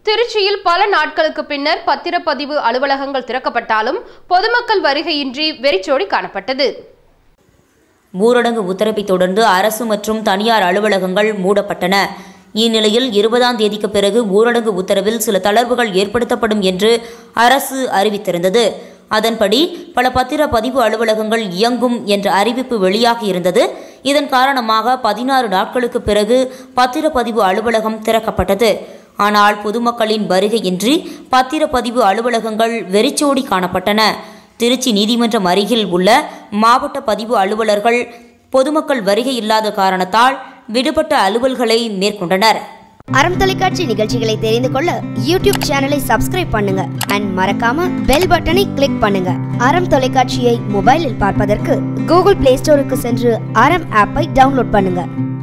திருச்சியில் பல நாட்களுக்கு பின்னர் பத்திரப்பதிவு அலுவலகங்கள் திறக்கப்பட்டாலும் பொதுமக்கள் வருகையின்றி வெறிச்சோடி காணப்பட்டது ஊரடங்கு உத்தரவைத் தொடர்ந்து அரசு மற்றும் தனியார் அலுவலகங்கள் மூடப்பட்டன இந்நிலையில் இருபதாம் தேதிக்கு பிறகு ஊரடங்கு உத்தரவில் சில தளர்வுகள் ஏற்படுத்தப்படும் என்று அரசு அறிவித்திருந்தது அதன்படி பல பத்திர பதிவு அலுவலகங்கள் இயங்கும் என்ற அறிவிப்பு வெளியாகியிருந்தது இதன் காரணமாக பதினாறு நாட்களுக்கு பிறகு பத்திரப்பதிவு அலுவலகம் திறக்கப்பட்டது ஆனால் பொதுமக்களின் வருகையின்றி பத்திரப்பதிவு அலுவலகங்கள் வெறிச்சோடி காணப்பட்டன திருச்சி நீதிமன்றம் அருகில் உள்ள மாவட்ட பதிவு அலுவலர்கள் பொதுமக்கள் வருகை இல்லாத காரணத்தால் விடுபட்ட அலுவல்களை மேற்கொண்டனர் அறம் தொலைக்காட்சி நிகழ்ச்சிகளை தெரிந்து கொள்ள யூடியூப் சேனலை சப்ஸ்கிரைப் பண்ணுங்க அண்ட் மறக்காம பெல் பட்டனை கிளிக் பண்ணுங்க அறம் தொலைக்காட்சியை மொபைலில் பார்ப்பதற்கு கூகுள் பிளே ஸ்டோருக்கு சென்று அறம் ஆப்பை டவுன்லோட் பண்ணுங்க